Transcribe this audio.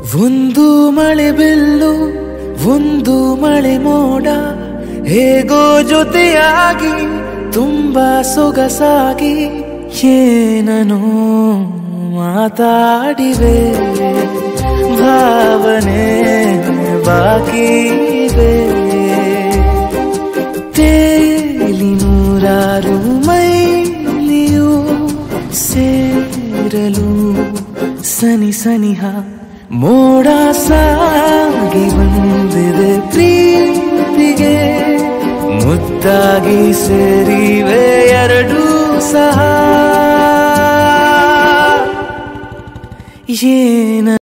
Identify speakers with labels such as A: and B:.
A: ಒಂದು ಮಳೆ ಬಿಲ್ಲು ಒಂದು ಮಳೆ ಮೋಡ ಹೇಗೋ ಜೊತೆಯಾಗಿ ತುಂಬಾ ಸೊಗಸಾಗಿ ಏನನೋ ಮಾತಾಡಿವೆ ಭಾವನೆ ಬಾಕಿ ಇವೆ ತೇಲಿ ನೂರಾರು ಮೈಲಿಯು ಸೇರಲು ಸನಿ ಸನಿಹ ಮೋಡ ಸಾಗಿ ಬಂದಿದೆ ಪ್ರೀತಿಗೆ ಮುದ್ದಾಗಿ ಸೇರಿವೆ ಎರಡೂ ಸಹ ಏನ